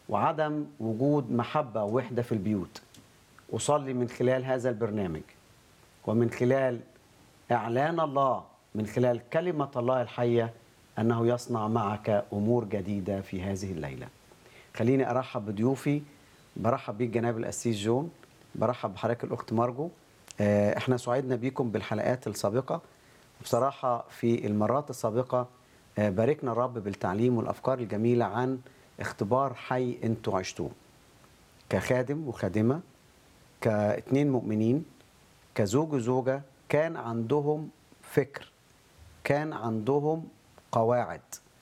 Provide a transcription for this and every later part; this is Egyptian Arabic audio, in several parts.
وعدم وجود محبة ووحدة في البيوت أصلي من خلال هذا البرنامج ومن خلال إعلان الله من خلال كلمة الله الحية أنه يصنع معك أمور جديدة في هذه الليلة خليني أرحب بضيوفي برحب بيك جناب الأسيس جون برحب بحضرتك الأخت مارجو آه، احنا سعدنا بيكم بالحلقات السابقة بصراحة في المرات السابقة آه، باركنا الرب بالتعليم والأفكار الجميلة عن اختبار حي انتوا عشتوه كخادم وخادمة كاتنين مؤمنين كزوج وزوجة كان عندهم فكر كان عندهم قواعد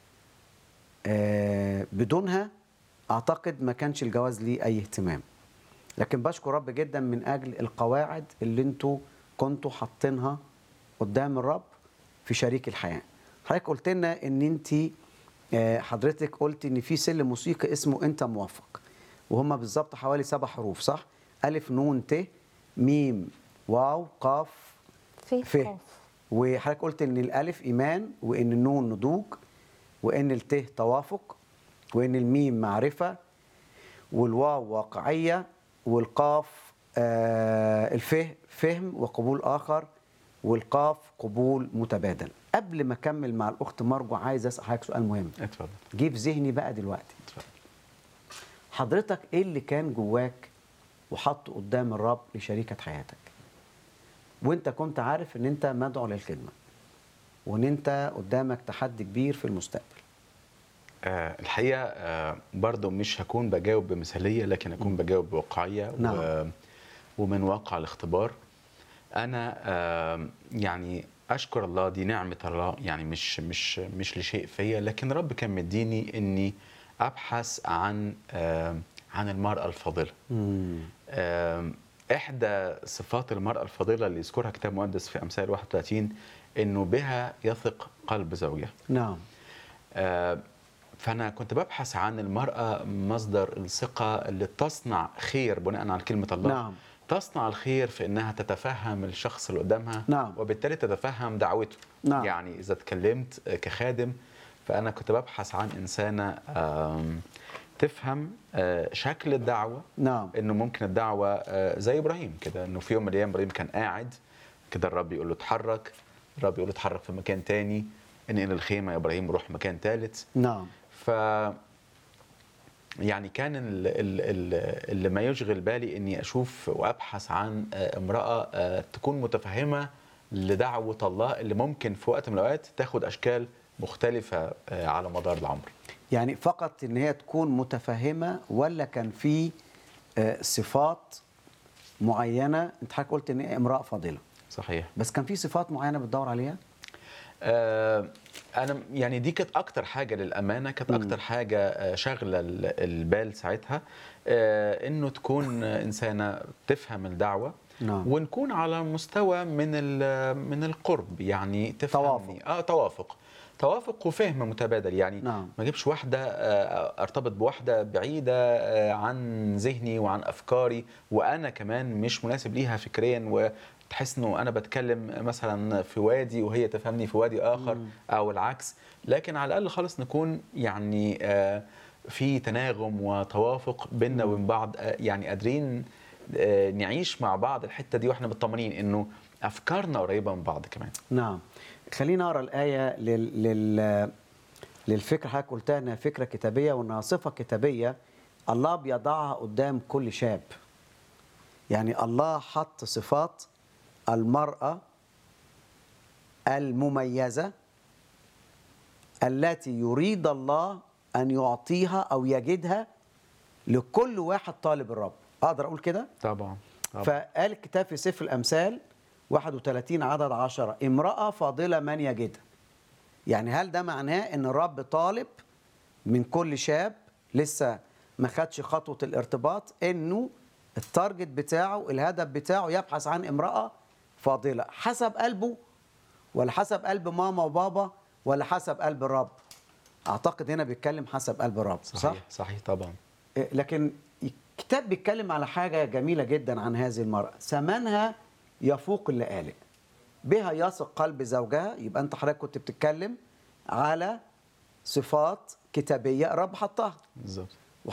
آه، بدونها اعتقد ما كانش الجواز ليه اي اهتمام لكن بشكر رب جدا من اجل القواعد اللي انتوا كنتوا حاطينها قدام الرب في شريك الحياه حضرتك قلت لنا ان انت آه، حضرتك قلت ان في سلم موسيقي اسمه انت موفق وهم بالظبط حوالي سبع حروف صح الف نون ت ميم واو قاف في ف قاف وحضرتك قلت ان الالف ايمان وان النون نضوج وان الت توافق وان الميم معرفه والواو واقعيه والقاف آه الفه فهم وقبول اخر والقاف قبول متبادل قبل ما اكمل مع الاخت مرجو عايز اسال حضرتك سؤال مهم اتفضل جه في ذهني بقى دلوقتي اتفضل حضرتك ايه اللي كان جواك وحطه قدام الرب لشريكة حياتك وانت كنت عارف ان انت مدعو للخدمة وان انت قدامك تحدي كبير في المستقبل آه الحقيقه آه برضو مش هكون بجاوب بمثاليه لكن هكون بجاوب بواقعيه نعم. و ومن واقع الاختبار انا آه يعني اشكر الله دي نعمه الله يعني مش مش مش لشيء فيا لكن رب كان مديني اني ابحث عن آه عن المراه الفاضله آم، احدى صفات المراه الفاضله اللي يذكرها كتاب مقدس في امثال 31 انه بها يثق قلب زوجها نعم آه، فانا كنت ببحث عن المراه مصدر الثقه اللي تصنع خير بناء على كلمه الله نعم. تصنع الخير في انها تتفهم الشخص اللي قدامها نعم. وبالتالي تتفهم دعوته نعم. يعني اذا اتكلمت آه، كخادم فانا كنت ببحث عن انسانه آم، تفهم آه، شكل الدعوه نعم انه ممكن الدعوه آه، زي ابراهيم كده انه في يوم من الايام ابراهيم كان قاعد كده الرب يقول له اتحرك الرب يقول له اتحرك في مكان تاني انقل الخيمه يا ابراهيم روح مكان ثالث نعم ف يعني كان ال- ال- ال- اللي ما يشغل بالي اني اشوف وابحث عن آه، امراه آه، تكون متفهمه لدعوه الله اللي ممكن في وقت من الاوقات تاخد اشكال مختلفه آه، على مدار العمر يعني فقط ان هي تكون متفهمة ولا كان في آه، صفات معينة انت حضرتك قلت ان هي امرأة فاضلة صحيح بس كان في صفات معينة بتدور عليها آه، انا يعني دي كانت اكتر حاجه للامانه كانت مم. اكتر حاجه آه، شاغله ال- البال ساعتها آه، انه تكون انسانه تفهم الدعوه نعم. ونكون على مستوى من ال- من القرب يعني تفهمني توافق. اه توافق توافق وفهم متبادل يعني نعم. ما اجيبش واحده آه، ارتبط بواحده بعيده آه، عن ذهني وعن افكاري وانا كمان مش مناسب ليها فكريا وتحس انه انا بتكلم مثلا في وادي وهي تفهمني في وادي اخر مم. او العكس لكن على الاقل خالص نكون يعني آه، في تناغم وتوافق بيننا وبين بعض آه، يعني قادرين آه، نعيش مع بعض الحته دي واحنا مطمنين انه افكارنا قريبه من بعض كمان نعم خلينا اقرا الايه لل... لل... للفكره حضرتك قلتها انها فكره كتابيه وانها صفه كتابيه الله بيضعها قدام كل شاب يعني الله حط صفات المراه المميزه التي يريد الله ان يعطيها او يجدها لكل واحد طالب الرب اقدر اقول كده طبعا فقال الكتاب في سفر الأمثال 31 عدد 10 امرأة فاضلة من يجدها يعني هل ده معناه ان الرب طالب من كل شاب لسه ما خدش خطوة الارتباط انه التارجت بتاعه الهدف بتاعه يبحث عن امرأة فاضلة حسب قلبه ولا حسب قلب ماما وبابا ولا حسب قلب الرب اعتقد هنا بيتكلم حسب قلب الرب صح, صحيح صحيح طبعا إيه، لكن الكتاب بيتكلم على حاجة جميلة جدا عن هذه المرأة ثمنها يفوق اللآلئ بها يثق قلب زوجها يبقى انت حضرتك كنت بتتكلم على صفات كتابية الرب حطها بالظبط